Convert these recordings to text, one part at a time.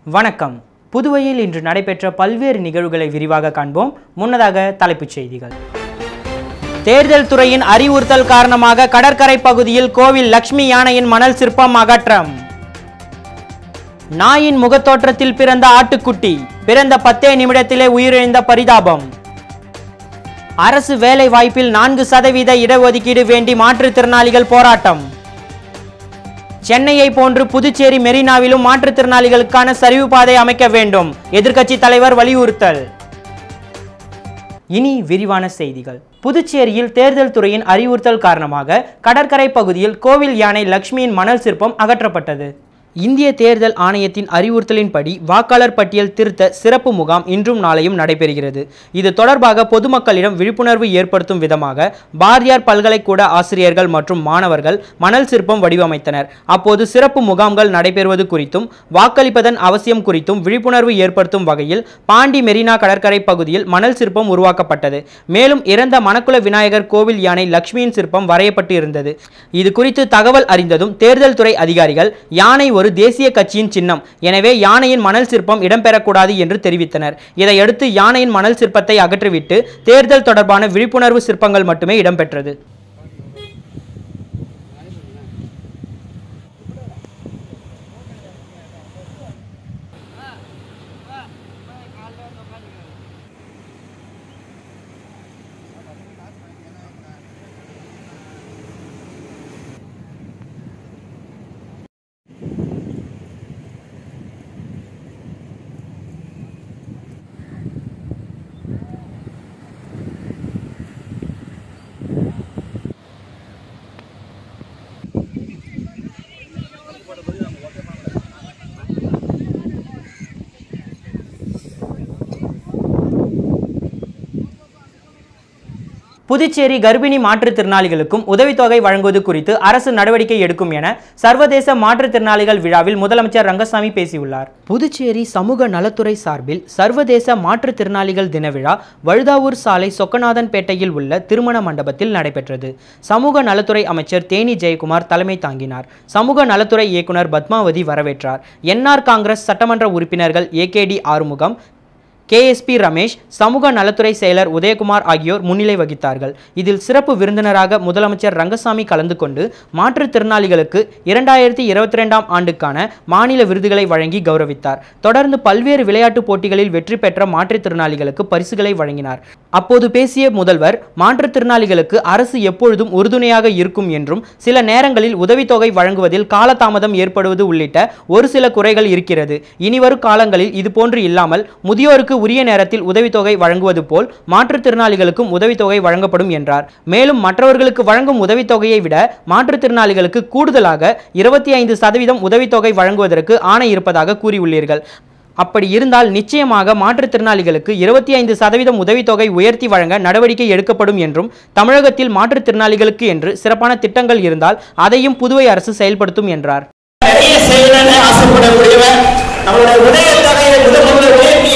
வணக்கம் புதுவையில் இன்று நடைபெற்ற பல்வேறு நிகழ்வுகளை விரிவாக காண்போம் முன்னதாக தலைப்புச் செய்திகள் தேர்தல் துறையின் அறிவுறுத்தல் காரணமாக கடற்கரை பகுதியில் கோவில் லட்சுமி யானையின் மணல் சிற்பம் அகற்றம் நாயின் முகத்தோற்றத்தில் பிறந்த ஆட்டுக்குட்டி பிறந்த பத்தே நிமிடத்திலே உயிரிழந்த பரிதாபம் அரசு வேலை வாய்ப்பில் நான்கு சதவீத இடஒதுக்கீடு வேண்டி மாற்றுத்திறனாளிகள் போராட்டம் சென்னையை போன்று புதுச்சேரி மெரினாவிலும் மாற்றுத்திறனாளிகளுக்கான சரிவு பாதை அமைக்க வேண்டும் எதிர்க்கட்சி தலைவர் வலியுறுத்தல் இனி விரிவான செய்திகள் புதுச்சேரியில் தேர்தல் துறையின் அறிவுறுத்தல் காரணமாக கடற்கரை பகுதியில் கோவில் யானை லட்சுமியின் மணல் சிற்பம் அகற்றப்பட்டது இந்திய தேர்தல் ஆணையத்தின் அறிவுறுத்தலின்படி வாக்காளர் பட்டியல் திருத்த சிறப்பு முகாம் இன்றும் நாளையும் நடைபெறுகிறது இது தொடர்பாக பொதுமக்களிடம் விழிப்புணர்வு ஏற்படுத்தும் விதமாக பாரதியார் பல்கலைக்கூட ஆசிரியர்கள் மற்றும் மாணவர்கள் மணல் சிற்பம் வடிவமைத்தனர் அப்போது சிறப்பு முகாம்கள் நடைபெறுவது குறித்தும் வாக்களிப்பதன் அவசியம் குறித்தும் விழிப்புணர்வு ஏற்படுத்தும் வகையில் பாண்டி மெரினா கடற்கரை பகுதியில் மணல் சிற்பம் உருவாக்கப்பட்டது மேலும் இறந்த மணக்குல விநாயகர் கோவில் யானை லட்சுமியின் சிற்பம் வரையப்பட்டு இருந்தது இது குறித்து தகவல் அறிந்ததும் தேர்தல் துறை அதிகாரிகள் யானை ஒரு தேசிய கட்சியின் சின்னம் எனவே யானையின் மணல் சிற்பம் இடம்பெறக்கூடாது என்று தெரிவித்தனர் இதையடுத்து யானையின் மணல் சிற்பத்தை அகற்றிவிட்டு தேர்தல் தொடர்பான விழிப்புணர்வு சிற்பங்கள் மட்டுமே இடம்பெற்றது புதுச்சேரி கர்ப்பிணி மாற்றுத்திறனாளிகளுக்கும் உதவித்தொகை வழங்குவது குறித்து அரசு நடவடிக்கை எடுக்கும் என சர்வதேச மாற்றுத்திறனாளிகள் விழாவில் முதலமைச்சர் ரங்கசாமி பேசியுள்ளார் புதுச்சேரி சமூக நலத்துறை சார்பில் சர்வதேச மாற்றுத்திறனாளிகள் தின விழா வழுதாவூர் சாலை சொக்கநாதன்பேட்டையில் உள்ள திருமண மண்டபத்தில் நடைபெற்றது சமூக நலத்துறை அமைச்சர் தேனி ஜெயக்குமார் தலைமை தாங்கினார் சமூக நலத்துறை இயக்குனர் பத்மாவதி வரவேற்றார் என்ஆர் காங்கிரஸ் சட்டமன்ற உறுப்பினர்கள் ஏகேடி ஆறுமுகம் கேஎஸ்பி ரமேஷ் சமூக நலத்துறை செயலர் உதயகுமார் ஆகியோர் முன்னிலை வகித்தார்கள் இதில் சிறப்பு விருந்தினராக முதலமைச்சர் ரங்கசாமி கலந்து கொண்டு மாற்றுத்திறனாளிகளுக்கு இரண்டாயிரத்தி இருபத்தி ரெண்டாம் ஆண்டுக்கான மாநில விருதுகளை வழங்கி கௌரவித்தார் தொடர்ந்து பல்வேறு விளையாட்டுப் போட்டிகளில் வெற்றி பெற்ற மாற்றுத்திறனாளிகளுக்கு பரிசுகளை வழங்கினார் அப்போது பேசிய முதல்வர் மாற்றுத்திறனாளிகளுக்கு அரசு எப்பொழுதும் உறுதுணையாக இருக்கும் என்றும் சில நேரங்களில் உதவித்தொகை வழங்குவதில் காலதாமதம் ஏற்படுவது உள்ளிட்ட ஒரு சில குறைகள் இருக்கிறது இனிவரும் காலங்களில் இதுபோன்று இல்லாமல் முதியோருக்கு உரிய நேரத்தில் உதவித்தொகை வழங்குவது போல் மாற்றுத்திறனாளிகளுக்கும் உதவித்தொகை வழங்கப்படும் என்றார் மேலும் மற்றவர்களுக்கு வழங்கும் உதவித்தொகையை விட மாற்றுத்திறனாளிகளுக்கு கூடுதலாக இருபத்தி ஐந்து சதவீதம் உதவித்தொகை வழங்குவதற்கு ஆணை இருப்பதாக கூறியுள்ளீர்கள் அப்படி இருந்தால் நிச்சயமாக மாற்றுத்திறனாளிகளுக்கு இருபத்தி ஐந்து சதவீதம் உதவித்தொகை உயர்த்தி வழங்க நடவடிக்கை எடுக்கப்படும் என்றும் தமிழகத்தில் மாற்றுத்திறனாளிகளுக்கு என்று சிறப்பான திட்டங்கள் இருந்தால் அதையும் புதுவை அரசு செயல்படுத்தும் என்றார் நிறைய செய்யணும்னு ஆசைப்படக்கூடியவர் நம்மளுடைய உதய தொகையை முதல் முதல்ல உயர்த்திய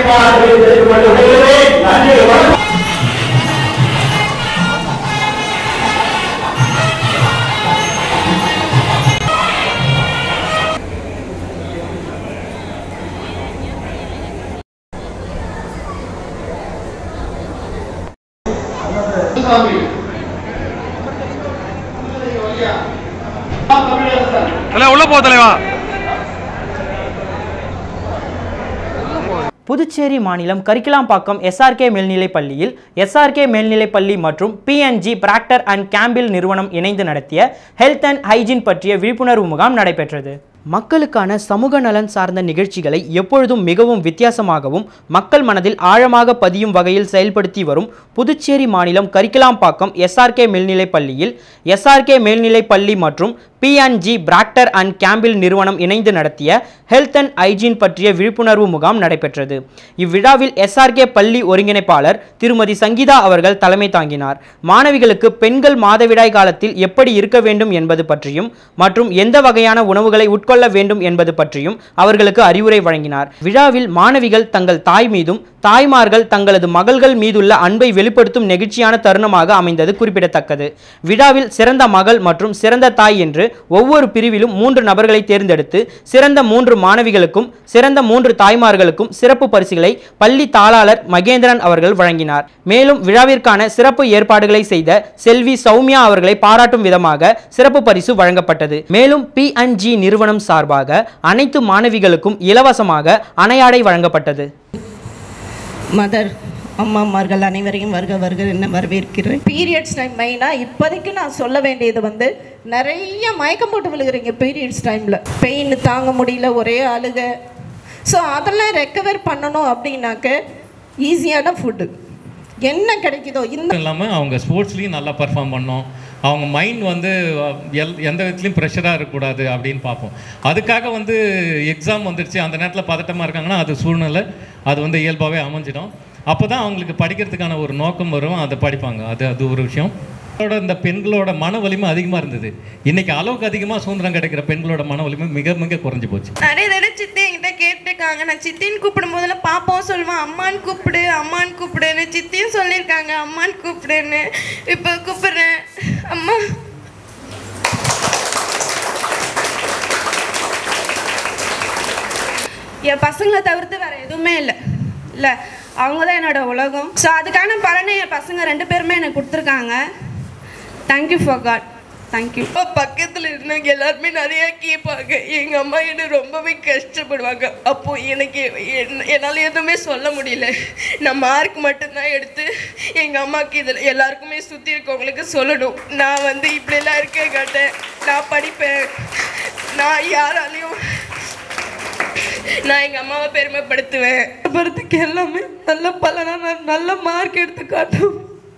தலைவா உள்ள போ தலைவா புதுச்சேரி மாநிலம் கரிக்கலாம்பாக்கம் எஸ்ஆர்கே மேல்நிலைப் பள்ளியில் எஸ்ஆர்கே மேல்நிலைப் பள்ளி மற்றும் பிஎன்ஜி பிராக்டர் அண்ட் கேம்பில் நிறுவனம் இணைந்து நடத்திய ஹெல்த் அண்ட் ஹைஜீன் பற்றிய விழிப்புணர்வு முகாம் நடைபெற்றது மக்களுக்கான சமூக நலன் சார்ந்த நிகழ்ச்சிகளை எப்பொழுதும் மிகவும் வித்தியாசமாகவும் மக்கள் மனதில் ஆழமாக பதியும் வகையில் செயல்படுத்தி வரும் புதுச்சேரி மாநிலம் கரிக்கலாம்பாக்கம் எஸ்ஆர்கே மேல்நிலைப் பள்ளியில் எஸ்ஆர்கே மேல்நிலைப் பள்ளி மற்றும் பிஎன்ஜி பிராக்டர் அண்ட் கேம்பில் நிறுவனம் இணைந்து நடத்திய ஹெல்த் அண்ட் ஹைஜீன் பற்றிய விழிப்புணர்வு முகாம் நடைபெற்றது இவ்விழாவில் எஸ்ஆர்கே பள்ளி ஒருங்கிணைப்பாளர் திருமதி சங்கீதா அவர்கள் தலைமை தாங்கினார் மாணவிகளுக்கு பெண்கள் மாதவிடாய் காலத்தில் எப்படி இருக்க வேண்டும் என்பது பற்றியும் மற்றும் எந்த வகையான உணவுகளை உட்கொள்ள மேற்கொள்ள வேண்டும் என்பது பற்றியும் அவர்களுக்கு அறிவுரை வழங்கினார் விழாவில் மாணவிகள் தங்கள் தாய் மீதும் தாய்மார்கள் தங்களது மகள்கள் மீதுள்ள அன்பை வெளிப்படுத்தும் நெகிழ்ச்சியான தருணமாக அமைந்தது குறிப்பிடத்தக்கது விழாவில் சிறந்த மகள் மற்றும் சிறந்த தாய் என்று ஒவ்வொரு பிரிவிலும் மூன்று நபர்களை தேர்ந்தெடுத்து சிறந்த மூன்று மாணவிகளுக்கும் சிறந்த மூன்று தாய்மார்களுக்கும் சிறப்பு பரிசுகளை பள்ளி தாளாளர் மகேந்திரன் அவர்கள் வழங்கினார் மேலும் விழாவிற்கான சிறப்பு ஏற்பாடுகளை செய்த செல்வி சௌமியா அவர்களை பாராட்டும் விதமாக சிறப்பு பரிசு வழங்கப்பட்டது மேலும் பி ஜி நிறுவனம் சார்பாக அனைத்து மாணவிகளுக்கும் இலவசமாக அணையாடை வழங்கப்பட்டது மதர் அம்மாமார்கள் அனைவரையும் வருக வருக என்ன வரவேற்கிறேன் பீரியட்ஸ் டைம் மெயினாக இப்போதைக்கு நான் சொல்ல வேண்டியது வந்து நிறைய மயக்கம் போட்டு விழுகிறீங்க பீரியட்ஸ் டைமில் பெயின் தாங்க முடியல ஒரே அழுக ஸோ அதெல்லாம் ரெக்கவர் பண்ணணும் அப்படின்னாக்க ஈஸியான ஃபுட்டு என்ன கிடைக்குதோ இந்த இல்லாமல் அவங்க ஸ்போர்ட்ஸ்லேயும் நல்லா பர்ஃபார்ம் பண்ணோம் அவங்க மைண்ட் வந்து அஹ், எல் எந்த விதத்துலையும் ப்ரெஷராக இருக்கக்கூடாது அப்படின்னு பார்ப்போம் அதுக்காக வந்து எக்ஸாம் வந்துடுச்சு அந்த நேரத்தில் பதட்டமாக இருக்காங்கன்னா அது சூழ்நிலை அது வந்து இயல்பாகவே அமைஞ்சிடும் அப்போ தான் அவங்களுக்கு படிக்கிறதுக்கான ஒரு நோக்கம் வரும் அதை படிப்பாங்க அது அது ஒரு விஷயம் அதோட இந்த பெண்களோட மன வலிமை அதிகமாக இருந்தது இன்னைக்கு அளவுக்கு அதிகமாக சுதந்திரம் கிடைக்கிற பெண்களோட மன வலிமை மிக மிக குறைஞ்சி போச்சு நிறைய தடவை சித்தி என்கிட்ட கேட்டிருக்காங்க நான் சித்தின்னு கூப்பிடும் போதெல்லாம் பாப்பாவும் சொல்லுவேன் அம்மான்னு கூப்பிடு அம்மான்னு கூப்பிடுன்னு சித்தியும் சொல்லியிருக்காங்க அம்மான்னு கூப்பிடுன்னு இப்போ கூப்பிடுறேன் அம்மா என் பசங்களை தவிர்த்து வேற எதுவுமே இல்லை இல்லை அவங்க தான் என்னோட உலகம் ஸோ அதுக்கான பலனை என் பசங்க ரெண்டு பேருமே எனக்கு கொடுத்துருக்காங்க தேங்க்யூ ஃபார் காட் தேங்க்யூ பக்கத்தில் இருந்தவங்க எல்லாருமே நிறைய கேட்பாங்க எங்கள் அம்மா என்ன ரொம்பவே கஷ்டப்படுவாங்க அப்போது எனக்கு என்ன- என்னால் எதுவுமே சொல்ல முடியல நான் மார்க் மட்டும்தான் எடுத்து எங்கள் அம்மாவுக்கு இதில் எல்லாருக்குமே சுற்றி இருக்கவங்களுக்கு சொல்லணும் நான் வந்து இப்படிலாம் இருக்க மாட்டேன் நான் படிப்பேன் நான் யாராலையும் நான் எங்கள் அம்மாவை பெருமைப்படுத்துவேன் பெருமைப்படுத்துக்கு எல்லாமே நல்ல பலனாக நான் நல்ல மார்க் எடுத்து காட்டும்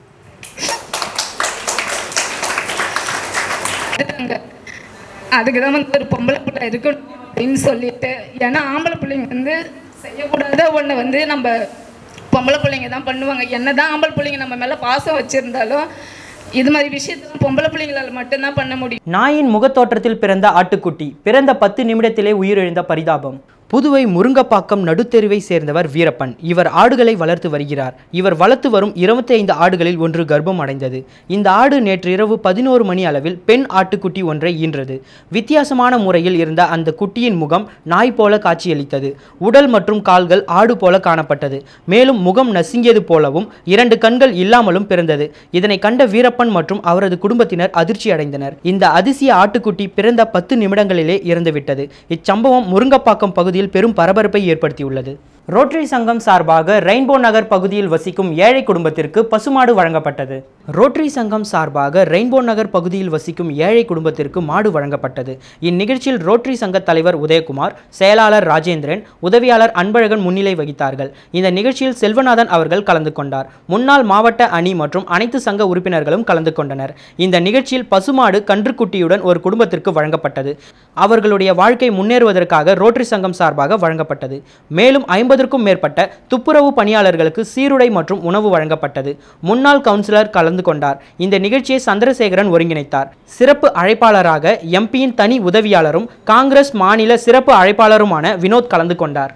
இருக்காங்க அதுக்கு தான் வந்து ஒரு பொம்பளை பிள்ளை இருக்கணும் அப்படின்னு சொல்லிட்டு ஏன்னா ஆம்பளை பிள்ளைங்க வந்து செய்யக்கூடாத ஒன்று வந்து நம்ம பொம்பளை பிள்ளைங்க தான் பண்ணுவாங்க என்ன தான் ஆம்பளை பிள்ளைங்க நம்ம மேலே பாசம் வச்சுருந்தாலும் இது மாதிரி விஷயத்தெல்லாம் பொம்பளை பிள்ளைங்களால மட்டும்தான் பண்ண முடியும் நாயின் முகத்தோற்றத்தில் பிறந்த ஆட்டுக்குட்டி பிறந்த பத்து நிமிடத்திலே உயிரிழந்த பரிதாபம் புதுவை முருங்கப்பாக்கம் நடுத்தெருவை சேர்ந்தவர் வீரப்பன் இவர் ஆடுகளை வளர்த்து வருகிறார் இவர் வளர்த்து வரும் இருபத்தி ஐந்து ஆடுகளில் ஒன்று கர்ப்பம் அடைந்தது இந்த ஆடு நேற்று இரவு பதினோரு மணி அளவில் பெண் ஆட்டுக்குட்டி ஒன்றை ஈன்றது வித்தியாசமான முறையில் இருந்த அந்த குட்டியின் முகம் நாய் போல காட்சியளித்தது உடல் மற்றும் கால்கள் ஆடு போல காணப்பட்டது மேலும் முகம் நசுங்கியது போலவும் இரண்டு கண்கள் இல்லாமலும் பிறந்தது இதனை கண்ட வீரப்பன் மற்றும் அவரது குடும்பத்தினர் அதிர்ச்சி அடைந்தனர் இந்த அதிசய ஆட்டுக்குட்டி பிறந்த பத்து நிமிடங்களிலே இறந்துவிட்டது இச்சம்பவம் முருங்கப்பாக்கம் பகுதியில் பெரும் பரபரப்பை ஏற்படுத்தியுள்ளது ரோட்டரி சங்கம் சார்பாக ரெயின்போ நகர் பகுதியில் வசிக்கும் ஏழை குடும்பத்திற்கு பசுமாடு வழங்கப்பட்டது ரோட்டரி சங்கம் சார்பாக ரெயின்போ நகர் பகுதியில் வசிக்கும் ஏழை குடும்பத்திற்கு மாடு வழங்கப்பட்டது இந்நிகழ்ச்சியில் ரோட்டரி சங்க தலைவர் உதயகுமார் செயலாளர் ராஜேந்திரன் உதவியாளர் அன்பழகன் முன்னிலை வகித்தார்கள் இந்த நிகழ்ச்சியில் செல்வநாதன் அவர்கள் கலந்து கொண்டார் முன்னாள் மாவட்ட அணி மற்றும் அனைத்து சங்க உறுப்பினர்களும் கலந்து கொண்டனர் இந்த நிகழ்ச்சியில் பசுமாடு கன்றுக்குட்டியுடன் ஒரு குடும்பத்திற்கு வழங்கப்பட்டது அவர்களுடைய வாழ்க்கை முன்னேறுவதற்காக ரோட்டரி சங்கம் சார்பாக வழங்கப்பட்டது மேலும் ஐம்பதற்கும் மேற்பட்ட துப்புரவு பணியாளர்களுக்கு சீருடை மற்றும் உணவு வழங்கப்பட்டது முன்னாள் கவுன்சிலர் கலந்து கொண்டார் இந்த நிகழ்ச்சியை சந்திரசேகரன் ஒருங்கிணைத்தார் சிறப்பு அழைப்பாளராக எம்பியின் தனி உதவியாளரும் காங்கிரஸ் மாநில சிறப்பு அழைப்பாளருமான வினோத் கலந்து கொண்டார்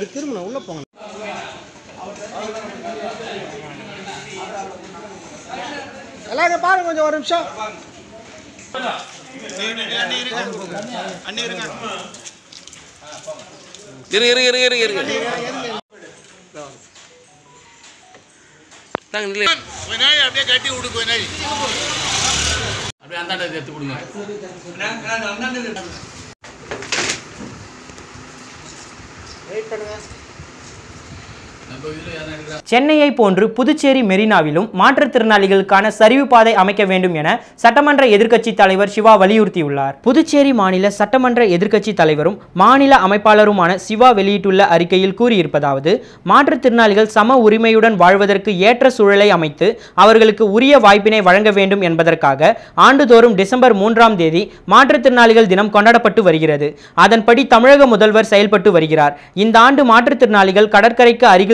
எல்லாரும் பாருங்க கொஞ்சம் ஒரு நிமிஷம் இரு இரு இரு இரு இரு தாங்க நில்லு. அப்படியே கட்டி விடு கொஞ்ச நாள் அப்படியே அந்தாண்ட எடுத்து கொடுங்க சென்னையை போன்று புதுச்சேரி மெரினாவிலும் மாற்றுத்திறனாளிகளுக்கான சரிவு பாதை அமைக்க வேண்டும் என சட்டமன்ற எதிர்க்கட்சி தலைவர் சிவா வலியுறுத்தியுள்ளார் புதுச்சேரி மாநில சட்டமன்ற எதிர்க்கட்சி தலைவரும் மாநில அமைப்பாளருமான சிவா வெளியிட்டுள்ள அறிக்கையில் கூறியிருப்பதாவது மாற்றுத்திறனாளிகள் சம உரிமையுடன் வாழ்வதற்கு ஏற்ற சூழலை அமைத்து அவர்களுக்கு உரிய வாய்ப்பினை வழங்க வேண்டும் என்பதற்காக ஆண்டுதோறும் டிசம்பர் மூன்றாம் தேதி மாற்றுத்திறனாளிகள் தினம் கொண்டாடப்பட்டு வருகிறது அதன்படி தமிழக முதல்வர் செயல்பட்டு வருகிறார் இந்த ஆண்டு மாற்றுத்திறனாளிகள் கடற்கரைக்கு அருகில்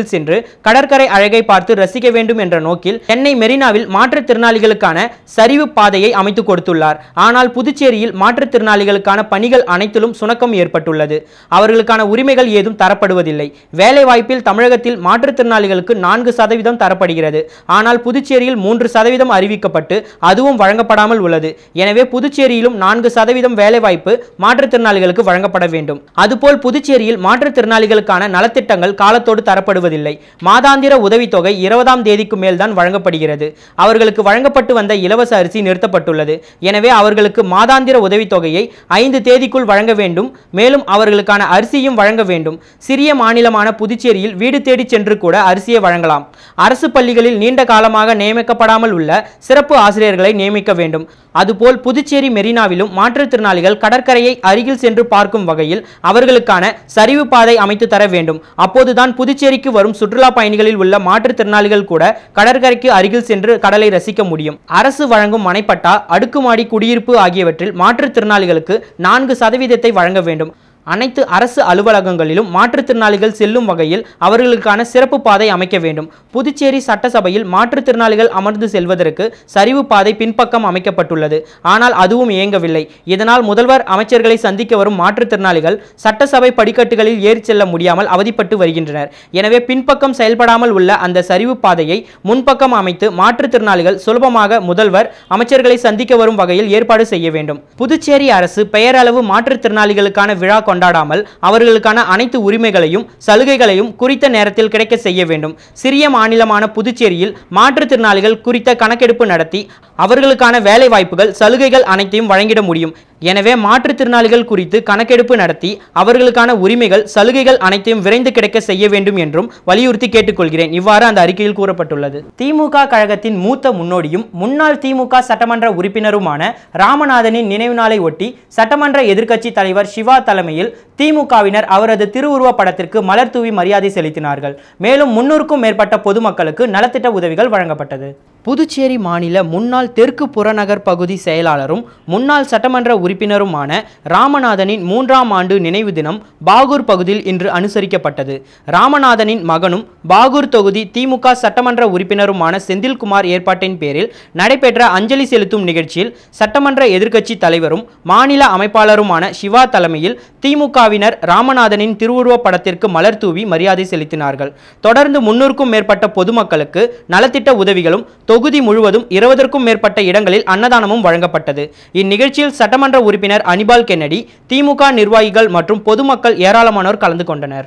அருகில் சென்று கடற்கரை அழகை பார்த்து ரசிக்க வேண்டும் என்ற நோக்கில் சென்னை மெரினாவில் மாற்றுத்திறனாளிகளுக்கான சரிவு பாதையை அமைத்து கொடுத்துள்ளார் ஆனால் புதுச்சேரியில் மாற்றுத்திறனாளிகளுக்கான பணிகள் அனைத்திலும் சுணக்கம் ஏற்பட்டுள்ளது அவர்களுக்கான உரிமைகள் ஏதும் தரப்படுவதில்லை வேலை வாய்ப்பில் தமிழகத்தில் மாற்றுத்திறனாளிகளுக்கு நான்கு சதவீதம் தரப்படுகிறது ஆனால் புதுச்சேரியில் மூன்று சதவீதம் அறிவிக்கப்பட்டு அதுவும் வழங்கப்படாமல் உள்ளது எனவே புதுச்சேரியிலும் நான்கு சதவீதம் வேலைவாய்ப்பு மாற்றுத்திறனாளிகளுக்கு வழங்கப்பட வேண்டும் அதுபோல் புதுச்சேரியில் மாற்றுத்திறனாளிகளுக்கான நலத்திட்டங்கள் காலத்தோடு தரப்படுவதில்லை மாதாந்திர உதவித்தொகை இருபதாம் தேதிக்கு மேல்தான் வழங்கப்படுகிறது அவர்களுக்கு வழங்கப்பட்டு வந்த இலவச அரிசி நிறுத்தப்பட்டுள்ளது எனவே அவர்களுக்கு மாதாந்திர உதவித்தொகையை ஐந்து தேதிக்குள் வழங்க வேண்டும் மேலும் அவர்களுக்கான அரிசியும் வழங்க வேண்டும் சிறிய மாநிலமான புதுச்சேரியில் வீடு தேடி சென்று கூட அரிசியை வழங்கலாம் அரசு பள்ளிகளில் நீண்ட காலமாக நியமிக்கப்படாமல் உள்ள சிறப்பு ஆசிரியர்களை நியமிக்க வேண்டும் அதுபோல் புதுச்சேரி மெரினாவிலும் மாற்றுத்திறனாளிகள் கடற்கரையை அருகில் சென்று பார்க்கும் வகையில் அவர்களுக்கான சரிவு பாதை அமைத்து தர வேண்டும் அப்போதுதான் புதுச்சேரிக்கு வரும் சுற்றுலா பயணிகளில் உள்ள மாற்றுத்திறனாளிகள் கூட கடற்கரைக்கு அருகில் சென்று கடலை ரசிக்க முடியும் அரசு வழங்கும் மனைப்பட்டா அடுக்குமாடி குடியிருப்பு ஆகியவற்றில் மாற்றுத்திறனாளிகளுக்கு நான்கு சதவீதத்தை வழங்க வேண்டும் அனைத்து அரசு அலுவலகங்களிலும் மாற்றுத்திறனாளிகள் செல்லும் வகையில் அவர்களுக்கான சிறப்பு பாதை அமைக்க வேண்டும் புதுச்சேரி சட்டசபையில் மாற்றுத்திறனாளிகள் அமர்ந்து செல்வதற்கு சரிவு பாதை பின்பக்கம் அமைக்கப்பட்டுள்ளது ஆனால் அதுவும் இயங்கவில்லை இதனால் முதல்வர் அமைச்சர்களை சந்திக்க வரும் மாற்றுத்திறனாளிகள் சட்டசபை படிக்கட்டுகளில் ஏறி செல்ல முடியாமல் அவதிப்பட்டு வருகின்றனர் எனவே பின்பக்கம் செயல்படாமல் உள்ள அந்த சரிவு பாதையை முன்பக்கம் அமைத்து மாற்றுத்திறனாளிகள் சுலபமாக முதல்வர் அமைச்சர்களை சந்திக்க வரும் வகையில் ஏற்பாடு செய்ய வேண்டும் புதுச்சேரி அரசு பெயரளவு மாற்றுத்திறனாளிகளுக்கான விழா கொண்டாடாமல் அவர்களுக்கான அனைத்து உரிமைகளையும் சலுகைகளையும் குறித்த நேரத்தில் கிடைக்க செய்ய வேண்டும் சிறிய மாநிலமான புதுச்சேரியில் மாற்றுத்திறனாளிகள் குறித்த கணக்கெடுப்பு நடத்தி அவர்களுக்கான வேலை வாய்ப்புகள் சலுகைகள் அனைத்தையும் வழங்கிட முடியும் எனவே மாற்றுத்திறனாளிகள் குறித்து கணக்கெடுப்பு நடத்தி அவர்களுக்கான உரிமைகள் சலுகைகள் அனைத்தையும் விரைந்து கிடைக்க செய்ய வேண்டும் என்றும் வலியுறுத்தி கேட்டுக்கொள்கிறேன் இவ்வாறு அந்த அறிக்கையில் கூறப்பட்டுள்ளது திமுக கழகத்தின் மூத்த முன்னோடியும் முன்னாள் திமுக சட்டமன்ற உறுப்பினருமான ராமநாதனின் நினைவு நாளை ஒட்டி சட்டமன்ற எதிர்க்கட்சி தலைவர் சிவா தலைமையில் திமுகவினர் அவரது திருவுருவ படத்திற்கு மலர் தூவி மரியாதை செலுத்தினார்கள் மேலும் முன்னூறுக்கும் மேற்பட்ட பொதுமக்களுக்கு நலத்திட்ட உதவிகள் வழங்கப்பட்டது புதுச்சேரி மாநில முன்னாள் தெற்கு புறநகர் பகுதி செயலாளரும் முன்னாள் சட்டமன்ற உறுப்பினருமான ராமநாதனின் மூன்றாம் ஆண்டு நினைவு தினம் பாகூர் பகுதியில் இன்று அனுசரிக்கப்பட்டது ராமநாதனின் மகனும் பாகூர் தொகுதி திமுக சட்டமன்ற உறுப்பினருமான செந்தில்குமார் ஏற்பாட்டின் பேரில் நடைபெற்ற அஞ்சலி செலுத்தும் நிகழ்ச்சியில் சட்டமன்ற எதிர்க்கட்சி தலைவரும் மாநில அமைப்பாளருமான சிவா தலைமையில் திமுகவினர் ராமநாதனின் திருவுருவப் படத்திற்கு மலர் தூவி மரியாதை செலுத்தினார்கள் தொடர்ந்து முன்னூறுக்கும் மேற்பட்ட பொதுமக்களுக்கு நலத்திட்ட உதவிகளும் தொகுதி முழுவதும் இருபதற்கும் மேற்பட்ட இடங்களில் அன்னதானமும் வழங்கப்பட்டது இந்நிகழ்ச்சியில் சட்டமன்ற உறுப்பினர் அனிபால் கென்னடி திமுக நிர்வாகிகள் மற்றும் பொதுமக்கள் ஏராளமானோர் கலந்து கொண்டனர்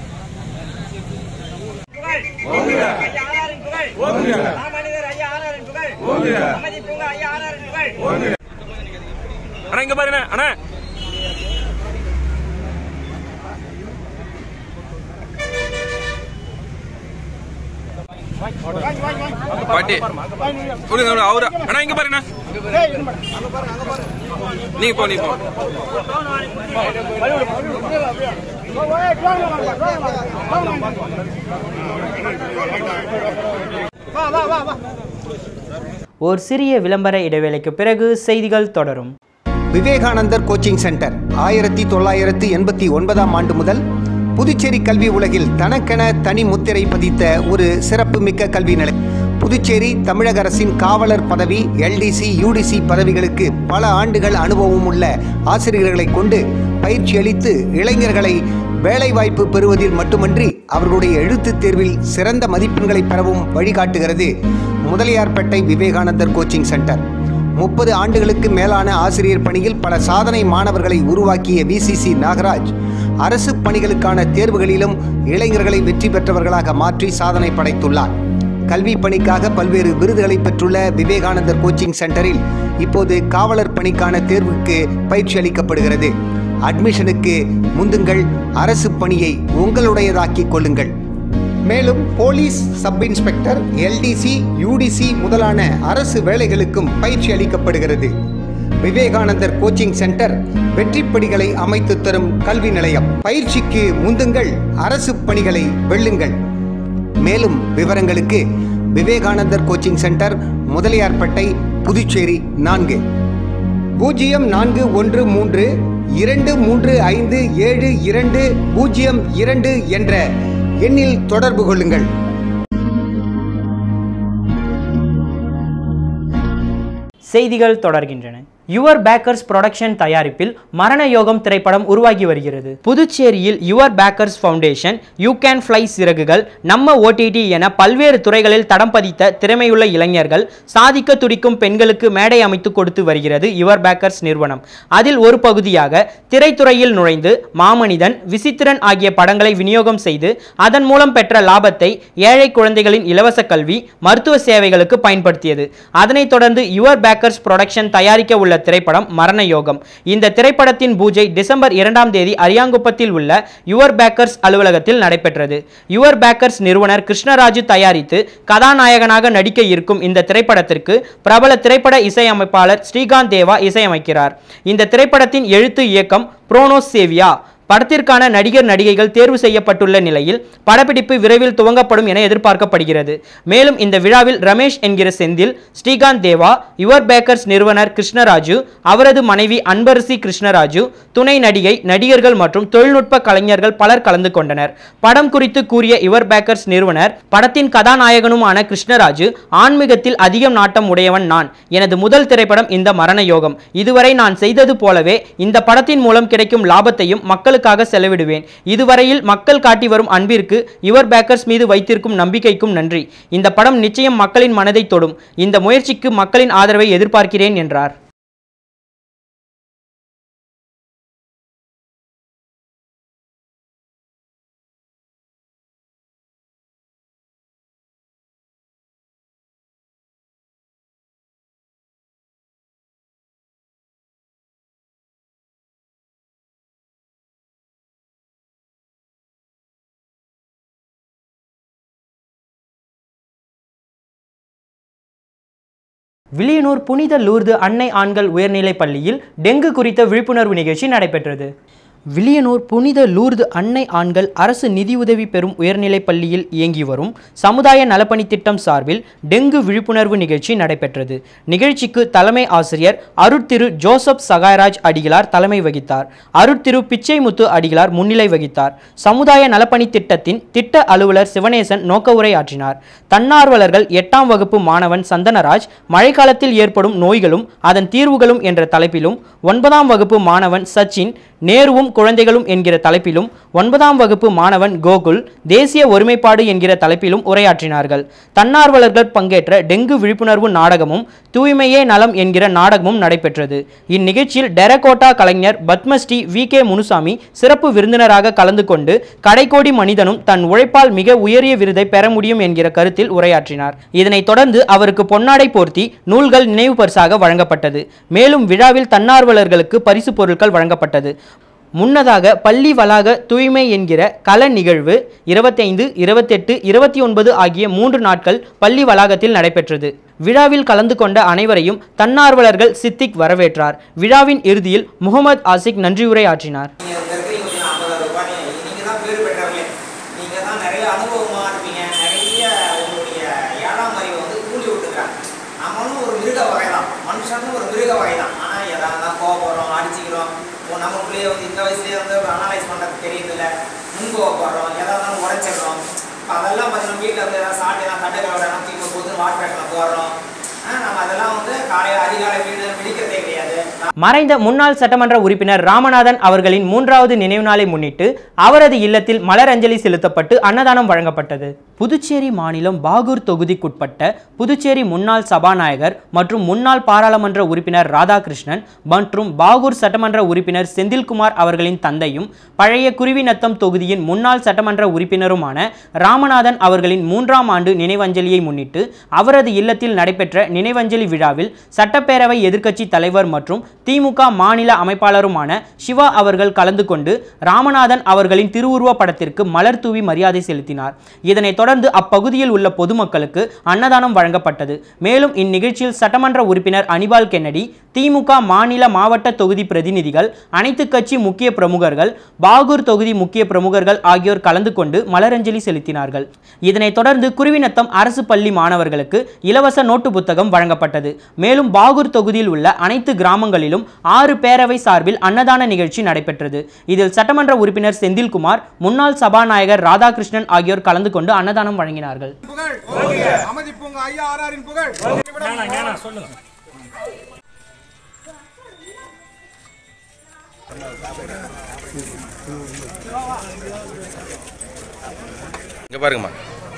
அண்ணா இங்க பாருண்ணே அண்ணா பாட்டி கொடுங்க அவரு அண்ணா இங்க பாருண்ணா நீங்க போ நீங்க போ ஒரு சிறிய விளம்பர இடைவேளைக்கு பிறகு செய்திகள் தொடரும் விவேகானந்தர் கோச்சிங் சென்டர் ஆயிரத்தி தொள்ளாயிரத்து எண்பத்தி ஒன்பதாம் ஆண்டு முதல் புதுச்சேரி கல்வி உலகில் தனக்கென தனி முத்திரை பதித்த ஒரு சிறப்புமிக்க கல்வி நிலையம் புதுச்சேரி தமிழக அரசின் காவலர் பதவி எல்டிசி யூடிசி பதவிகளுக்கு பல ஆண்டுகள் அனுபவம் உள்ள ஆசிரியர்களை கொண்டு பயிற்சி அளித்து இளைஞர்களை வேலைவாய்ப்பு பெறுவதில் மட்டுமன்றி அவர்களுடைய எழுத்துத் தேர்வில் சிறந்த மதிப்பெண்களை பெறவும் வழிகாட்டுகிறது முதலியார்பேட்டை விவேகானந்தர் கோச்சிங் சென்டர் முப்பது ஆண்டுகளுக்கு மேலான ஆசிரியர் பணியில் பல சாதனை மாணவர்களை உருவாக்கிய விசிசி நாகராஜ் அரசு பணிகளுக்கான தேர்வுகளிலும் இளைஞர்களை வெற்றி பெற்றவர்களாக மாற்றி சாதனை படைத்துள்ளார் கல்வி பணிக்காக பல்வேறு விருதுகளை பெற்றுள்ள விவேகானந்தர் கோச்சிங் சென்டரில் இப்போது காவலர் பணிக்கான தேர்வுக்கு பயிற்சி அளிக்கப்படுகிறது அட்மிஷனுக்கு முந்துங்கள் அரசு பணியை உங்களுடையதாக்கிக் கொள்ளுங்கள் மேலும் police sub inspector LDC UDC முதலான அரசு வேலைகளுக்கும் பயிற்சி அளிக்கப்படுகிறது விவேகானந்தர் கோச்சிங் சென்டர் வெற்றிப்படிகளை அமைத்து தரும் கல்வி நிலையம் பயிற்சிக்கு முந்துங்கள் அரசு பணிகளை வெல்லுங்கள் மேலும் விவரங்களுக்கு விவேகானந்தர் கோச்சிங் சென்டர் முதலியார்பேட்டை புதுச்சேரி நான்கு பூஜ்ஜியம் நான்கு ஒன்று மூன்று இரண்டு மூன்று ஐந்து ஏழு இரண்டு பூஜ்ஜியம் இரண்டு என்ற எண்ணில் தொடர்பு கொள்ளுங்கள் செய்திகள் தொடர்கின்றன யுவர் பேக்கர்ஸ் புரொடக்ஷன் தயாரிப்பில் மரண யோகம் திரைப்படம் உருவாகி வருகிறது புதுச்சேரியில் your backers foundation you can fly சிறகுகள் நம்ம ஓடிடி என பல்வேறு துறைகளில் தடம் பதித்த திறமையுள்ள இளைஞர்கள் சாதிக்க துடிக்கும் பெண்களுக்கு மேடை அமைத்து கொடுத்து வருகிறது யுவர் பேக்கர்ஸ் நிறுவனம் அதில் ஒரு பகுதியாக திரைத்துறையில் நுழைந்து மாமனிதன் விசித்திரன் ஆகிய படங்களை விநியோகம் செய்து அதன் மூலம் பெற்ற லாபத்தை ஏழை குழந்தைகளின் இலவச கல்வி மருத்துவ சேவைகளுக்கு பயன்படுத்தியது அதனைத் தொடர்ந்து யுவர் பேக்கர்ஸ் புரொடக்ஷன் தயாரிக்க உள்ள திரைப்படம் மரண யோகம் இந்த திரைப்படத்தின் பூஜை டிசம்பர் இரண்டாம் தேதி அரியாங்குப்பத்தில் உள்ள யுவர் பேக்கர்ஸ் அலுவலகத்தில் நடைபெற்றது யுவர் பேக்கர்ஸ் நிறுவனர் கிருஷ்ணராஜு தயாரித்து கதாநாயகனாக நடிக்க இருக்கும் இந்த திரைப்படத்திற்கு பிரபல திரைப்பட இசையமைப்பாளர் ஸ்ரீகாந்த் தேவா இசையமைக்கிறார் இந்த திரைப்படத்தின் எழுத்து இயக்கம் புரோனோஸ் சேவியா படத்திற்கான நடிகர் நடிகைகள் தேர்வு செய்யப்பட்டுள்ள நிலையில் படப்பிடிப்பு விரைவில் துவங்கப்படும் என எதிர்பார்க்கப்படுகிறது மேலும் இந்த விழாவில் ரமேஷ் என்கிற செந்தில் ஸ்ரீகாந்த் தேவா யுவர் பேக்கர்ஸ் நிறுவனர் கிருஷ்ணராஜு அவரது மனைவி அன்பரசி கிருஷ்ணராஜு துணை நடிகை நடிகர்கள் மற்றும் தொழில்நுட்ப கலைஞர்கள் பலர் கலந்து கொண்டனர் படம் குறித்து கூறிய யுவர் பேக்கர்ஸ் நிறுவனர் படத்தின் கதாநாயகனுமான கிருஷ்ணராஜு ஆன்மீகத்தில் அதிகம் நாட்டம் உடையவன் நான் எனது முதல் திரைப்படம் இந்த மரண யோகம் இதுவரை நான் செய்தது போலவே இந்த படத்தின் மூலம் கிடைக்கும் லாபத்தையும் மக்களுக்காக செலவிடுவேன் இதுவரையில் மக்கள் காட்டி வரும் அன்பிற்கு யுவர் பேக்கர்ஸ் மீது வைத்திருக்கும் நம்பிக்கைக்கும் நன்றி இந்த படம் நிச்சயம் மக்களின் மனதை தொடும் இந்த முயற்சிக்கு மக்களின் ஆதரவை எதிர்பார்க்கிறேன் என்றார் வில்லியனூர் புனித லூர்து அன்னை ஆண்கள் உயர்நிலைப் பள்ளியில் டெங்கு குறித்த விழிப்புணர்வு நிகழ்ச்சி நடைபெற்றது வில்லியனூர் புனித லூர்து அன்னை ஆண்கள் அரசு நிதியுதவி பெறும் உயர்நிலைப் பள்ளியில் இயங்கி வரும் சமுதாய நலப்பணி திட்டம் சார்பில் டெங்கு விழிப்புணர்வு நிகழ்ச்சி நடைபெற்றது நிகழ்ச்சிக்கு தலைமை ஆசிரியர் அருட்திரு ஜோசப் சகாயராஜ் அடிகளார் தலைமை வகித்தார் அருட்திரு பிச்சைமுத்து அடிகளார் முன்னிலை வகித்தார் சமுதாய நலப்பணி திட்டத்தின் திட்ட அலுவலர் சிவனேசன் நோக்க உரை ஆற்றினார் தன்னார்வலர்கள் எட்டாம் வகுப்பு மாணவன் சந்தனராஜ் மழைக்காலத்தில் ஏற்படும் நோய்களும் அதன் தீர்வுகளும் என்ற தலைப்பிலும் ஒன்பதாம் வகுப்பு மாணவன் சச்சின் நேருவும் குழந்தைகளும் என்கிற தலைப்பிலும் ஒன்பதாம் வகுப்பு மாணவன் கோகுல் தேசிய ஒருமைப்பாடு என்கிற தலைப்பிலும் உரையாற்றினார்கள் தன்னார்வலர்கள் பங்கேற்ற டெங்கு விழிப்புணர்வு நாடகமும் தூய்மையே நலம் என்கிற நாடகமும் நடைபெற்றது இந்நிகழ்ச்சியில் டெரகோட்டா கலைஞர் பத்மஸ்ரீ வி கே முனுசாமி சிறப்பு விருந்தினராக கலந்து கொண்டு கடைக்கோடி மனிதனும் தன் உழைப்பால் மிக உயரிய விருதை பெற முடியும் என்கிற கருத்தில் உரையாற்றினார் இதனைத் தொடர்ந்து அவருக்கு பொன்னாடை போர்த்தி நூல்கள் நினைவு பரிசாக வழங்கப்பட்டது மேலும் விழாவில் தன்னார்வலர்களுக்கு பரிசு பொருட்கள் வழங்கப்பட்டது முன்னதாக பள்ளி வளாக தூய்மை என்கிற கல நிகழ்வு இருபத்தைந்து இருபத்தெட்டு இருபத்தி ஒன்பது ஆகிய மூன்று நாட்கள் பள்ளி வளாகத்தில் நடைபெற்றது விழாவில் கலந்து கொண்ட அனைவரையும் தன்னார்வலர்கள் சித்திக் வரவேற்றார் விழாவின் இறுதியில் முகமது ஆசிக் நன்றியுரை ஆற்றினார் நீங்க தான் பேர் பெற்றவங்களே நீங்க தான் நிறைய அனுபவமா இருப்பீங்க நிறைய உங்களுடைய ஏழாம் அறிவை வந்து கூலி விட்டுக்கிறாங்க நம்மளும் ஒரு மிருக வகை தான் மனுஷனும் ஒரு மிருக வகை தான் ஆனா எதா இருந்தால் கோவப்படுறோம் அடிச்சுக்கிறோம் இப்போ நம்ம பிள்ளைய வந்து இந்த வயசுலயே வந்து அனலைஸ் பண்றது தெரியுது இல்லை முன் கோவப்படுறோம் எதா இருந்தாலும் உடைச்சிடுறோம் இப்போ அதெல்லாம் பார்த்தீங்கன்னா வீட்டில் வந்து எதாவது சாப்பிட்டு தட்டைகளோட தூக்கி போது வாட் பேட்டில் போடுறோம் ஆ, நம்ம அதெல்லாம் வந்து காலையில் அதிகாலை வீடு பிடிக்கிறதே கிடையாது மறைந்த முன்னாள் சட்டமன்ற உறுப்பினர் ராமநாதன் அவர்களின் மூன்றாவது நினைவு நாளை முன்னிட்டு அவரது இல்லத்தில் மலர் அஞ்சலி செலுத்தப்பட்டு அன்னதானம் வழங்கப்பட்டது புதுச்சேரி மாநிலம் பாகூர் தொகுதிக்குட்பட்ட புதுச்சேரி முன்னாள் சபாநாயகர் மற்றும் முன்னாள் பாராளுமன்ற உறுப்பினர் ராதாகிருஷ்ணன் மற்றும் பாகூர் சட்டமன்ற உறுப்பினர் செந்தில்குமார் அவர்களின் தந்தையும் பழைய குருவிநத்தம் தொகுதியின் முன்னாள் சட்டமன்ற உறுப்பினருமான ராமநாதன் அவர்களின் மூன்றாம் ஆண்டு நினைவஞ்சலியை முன்னிட்டு அவரது இல்லத்தில் நடைபெற்ற நினைவஞ்சலி விழாவில் சட்டப்பேரவை எதிர்க்கட்சி தலைவர் மற்றும் திமுக மாநில அமைப்பாளருமான சிவா அவர்கள் கலந்து கொண்டு ராமநாதன் அவர்களின் திருவுருவ படத்திற்கு மலர் தூவி மரியாதை செலுத்தினார் இதனைத் தொடர்ந்து தொடர்ந்து அப்பகுதியில் உள்ள பொதுமக்களுக்கு அன்னதானம் வழங்கப்பட்டது மேலும் இந்நிகழ்ச்சியில் சட்டமன்ற உறுப்பினர் அனிபால் கென்னடி திமுக மாநில மாவட்ட தொகுதி பிரதிநிதிகள் அனைத்து கட்சி முக்கிய பிரமுகர்கள் பாகூர் தொகுதி முக்கிய பிரமுகர்கள் ஆகியோர் கலந்து கொண்டு மலரஞ்சலி செலுத்தினார்கள் இதனைத் தொடர்ந்து குருவிநத்தம் அரசு பள்ளி மாணவர்களுக்கு இலவச நோட்டு புத்தகம் வழங்கப்பட்டது மேலும் பாகூர் தொகுதியில் உள்ள அனைத்து கிராமங்களிலும் ஆறு பேரவை சார்பில் அன்னதான நிகழ்ச்சி நடைபெற்றது இதில் சட்டமன்ற உறுப்பினர் செந்தில்குமார் முன்னாள் சபாநாயகர் ராதாகிருஷ்ணன் ஆகியோர் கலந்து கொண்டு அன்னதானம் வழங்கினார்கள் அமைதி பூங்கா ஐயா ஆர்ஆரின் புகழ் இங்க பாருங்கம்மா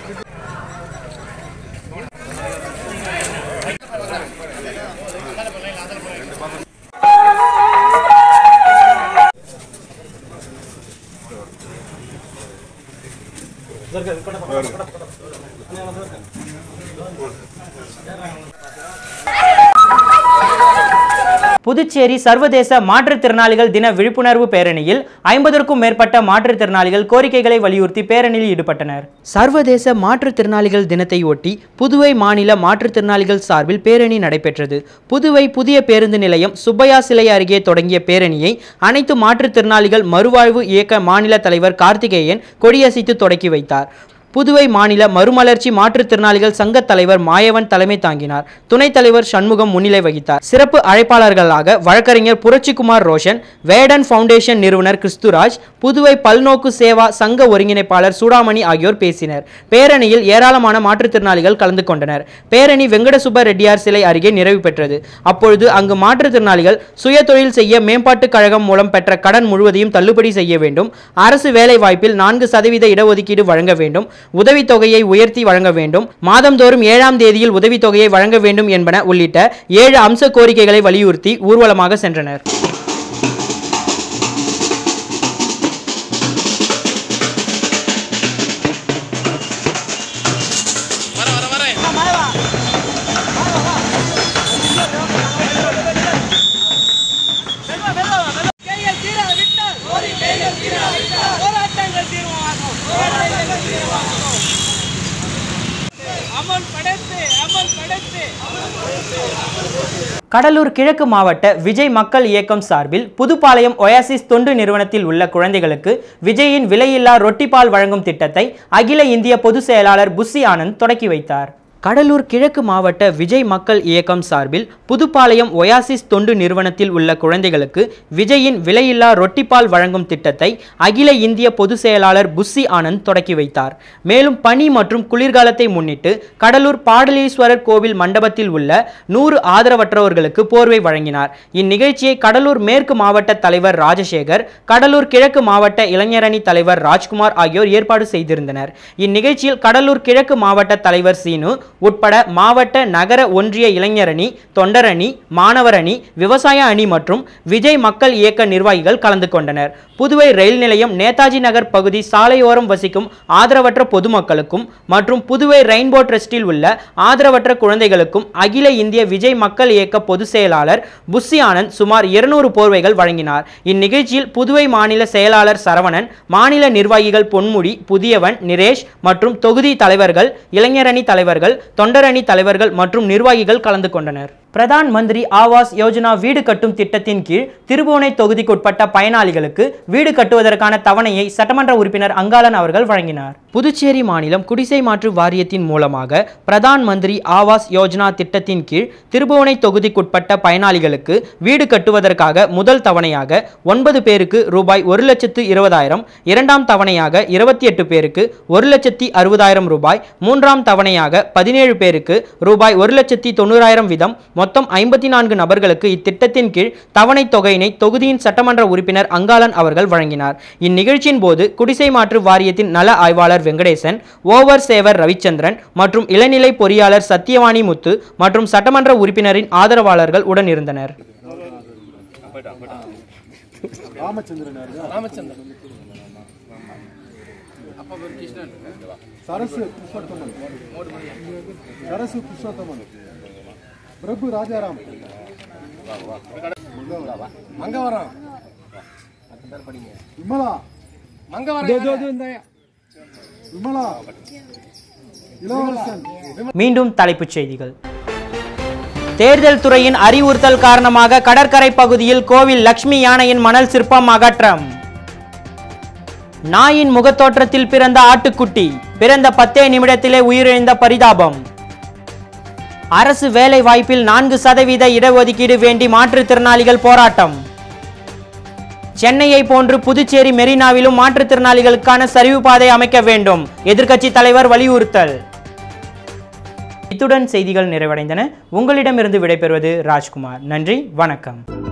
புதுச்சேரி சர்வதேச மாற்றுத்திறனாளிகள் தின விழிப்புணர்வு பேரணியில் ஐம்பதற்கும் மேற்பட்ட மாற்றுத்திறனாளிகள் கோரிக்கைகளை வலியுறுத்தி பேரணியில் ஈடுபட்டனர் சர்வதேச மாற்றுத்திறனாளிகள் தினத்தை ஒட்டி புதுவை மாநில மாற்றுத்திறனாளிகள் சார்பில் பேரணி நடைபெற்றது புதுவை புதிய பேருந்து நிலையம் சுப்பையா சிலை அருகே தொடங்கிய பேரணியை அனைத்து மாற்றுத்திறனாளிகள் மறுவாழ்வு இயக்க மாநில தலைவர் கார்த்திகேயன் கொடியசைத்து தொடக்கி வைத்தார் புதுவை மாநில மறுமலர்ச்சி மாற்றுத்திறனாளிகள் சங்க தலைவர் மாயவன் தலைமை தாங்கினார் துணைத் தலைவர் சண்முகம் முன்னிலை வகித்தார் சிறப்பு அழைப்பாளர்களாக வழக்கறிஞர் புரட்சிக்குமார் ரோஷன் வேடன் ஃபவுண்டேஷன் நிறுவனர் கிறிஸ்துராஜ் புதுவை பல்நோக்கு சேவா சங்க ஒருங்கிணைப்பாளர் சூடாமணி ஆகியோர் பேசினர் பேரணியில் ஏராளமான மாற்றுத்திறனாளிகள் கலந்து கொண்டனர் பேரணி வெங்கடசுப்ப ரெட்டியார் சிலை அருகே நிறைவு பெற்றது அப்பொழுது அங்கு மாற்றுத்திறனாளிகள் சுயதொழில் செய்ய மேம்பாட்டுக் கழகம் மூலம் பெற்ற கடன் முழுவதையும் தள்ளுபடி செய்ய வேண்டும் அரசு வேலைவாய்ப்பில் நான்கு சதவீத இடஒதுக்கீடு வழங்க வேண்டும் உதவித்தொகையை உயர்த்தி வழங்க வேண்டும் மாதந்தோறும் ஏழாம் தேதியில் உதவித்தொகையை வழங்க வேண்டும் என்பன உள்ளிட்ட ஏழு அம்ச கோரிக்கைகளை வலியுறுத்தி ஊர்வலமாக சென்றனர் கடலூர் கிழக்கு மாவட்ட விஜய் மக்கள் இயக்கம் சார்பில் புதுப்பாளையம் ஒயாசிஸ் தொண்டு நிறுவனத்தில் உள்ள குழந்தைகளுக்கு விஜயின் விலையில்லா ரொட்டிப்பால் வழங்கும் திட்டத்தை அகில இந்திய பொதுச் செயலாளர் புஸ்ஸி ஆனந்த் தொடக்கி வைத்தார் கடலூர் கிழக்கு மாவட்ட விஜய் மக்கள் இயக்கம் சார்பில் புதுப்பாளையம் ஒயாசிஸ் தொண்டு நிறுவனத்தில் உள்ள குழந்தைகளுக்கு விஜயின் விலையில்லா ரொட்டிப்பால் வழங்கும் திட்டத்தை அகில இந்திய பொதுச் செயலாளர் புஸ்ஸி ஆனந்த் தொடக்கி வைத்தார் மேலும் பனி மற்றும் குளிர்காலத்தை முன்னிட்டு கடலூர் பாடலீஸ்வரர் கோவில் மண்டபத்தில் உள்ள நூறு ஆதரவற்றவர்களுக்கு போர்வை வழங்கினார் இந்நிகழ்ச்சியை கடலூர் மேற்கு மாவட்ட தலைவர் ராஜசேகர் கடலூர் கிழக்கு மாவட்ட இளைஞரணி தலைவர் ராஜ்குமார் ஆகியோர் ஏற்பாடு செய்திருந்தனர் இந்நிகழ்ச்சியில் கடலூர் கிழக்கு மாவட்ட தலைவர் சீனு உட்பட மாவட்ட நகர ஒன்றிய இளைஞரணி தொண்டரணி மாணவர் அணி விவசாய அணி மற்றும் விஜய் மக்கள் இயக்க நிர்வாகிகள் கலந்து கொண்டனர் புதுவை ரயில் நிலையம் நேதாஜி நகர் பகுதி சாலையோரம் வசிக்கும் ஆதரவற்ற பொதுமக்களுக்கும் மற்றும் புதுவை ரெயின்போ ட்ரஸ்டில் உள்ள ஆதரவற்ற குழந்தைகளுக்கும் அகில இந்திய விஜய் மக்கள் இயக்க பொதுச் செயலாளர் புஸ்ஸி ஆனந்த் சுமார் இருநூறு போர்வைகள் வழங்கினார் இந்நிகழ்ச்சியில் புதுவை மாநில செயலாளர் சரவணன் மாநில நிர்வாகிகள் பொன்முடி புதியவன் நிரேஷ் மற்றும் தொகுதி தலைவர்கள் இளைஞரணி தலைவர்கள் தொண்டரணி தலைவர்கள் மற்றும் நிர்வாகிகள் கலந்து கொண்டனர் பிரதான் மந்திரி ஆவாஸ் யோஜனா வீடு கட்டும் திட்டத்தின் கீழ் திருபுவனை தொகுதிக்குட்பட்ட பயனாளிகளுக்கு வீடு கட்டுவதற்கான தவணையை சட்டமன்ற உறுப்பினர் அங்காளன் அவர்கள் வழங்கினார் புதுச்சேரி மாநிலம் குடிசை மாற்று வாரியத்தின் மூலமாக பிரதான் மந்திரி ஆவாஸ் யோஜனா திட்டத்தின் கீழ் திருபுவனை தொகுதிக்குட்பட்ட பயனாளிகளுக்கு வீடு கட்டுவதற்காக முதல் தவணையாக ஒன்பது பேருக்கு ரூபாய் ஒரு லட்சத்து இருபதாயிரம் இரண்டாம் தவணையாக இருபத்தி எட்டு பேருக்கு ஒரு லட்சத்தி அறுபதாயிரம் ரூபாய் மூன்றாம் தவணையாக பதினேழு பேருக்கு ரூபாய் ஒரு லட்சத்தி தொண்ணூறாயிரம் வீதம் மொத்தம் ஐம்பத்தி நான்கு நபர்களுக்கு இத்திட்டத்தின் கீழ் தவணை தொகையினை தொகுதியின் சட்டமன்ற உறுப்பினர் அங்காளன் அவர்கள் வழங்கினார் இந்நிகழ்ச்சியின் போது குடிசை மாற்று வாரியத்தின் நல ஆய்வாளர் வெங்கடேசன் ஓவர் சேவர் ரவிச்சந்திரன் மற்றும் இளநிலை பொறியாளர் சத்தியவாணி முத்து மற்றும் சட்டமன்ற உறுப்பினரின் ஆதரவாளர்கள் உடன் இருந்தனர் சரசு புருஷோத்தமன் சரசு புருஷோத்தமன் பிரபு ராஜாராம் மங்கவரம் விமலா மங்கவரம் விமலா இளவரசன் மீண்டும் தலைப்புச் செய்திகள் தேர்தல் துறையின் அறிவுறுத்தல் காரணமாக கடற்கரை பகுதியில் கோவில் லட்சுமி யானையின் மணல் சிற்பம் அகற்றம் நாயின் முகத்தோற்றத்தில் பிறந்த ஆட்டுக்குட்டி பிறந்த பத்தே நிமிடத்திலே உயிரிழந்த பரிதாபம் அரசு வேலை வாய்ப்பில் நான்கு சதவீத இடஒதுக்கீடு வேண்டி மாற்றுத்திறனாளிகள் போராட்டம் சென்னையை போன்று புதுச்சேரி மெரினாவிலும் மாற்றுத்திறனாளிகளுக்கான சரிவு பாதை அமைக்க வேண்டும் எதிர்க்கட்சி தலைவர் வலியுறுத்தல் இத்துடன் செய்திகள் நிறைவடைந்தன உங்களிடமிருந்து விடைபெறுவது ராஜ்குமார் நன்றி வணக்கம்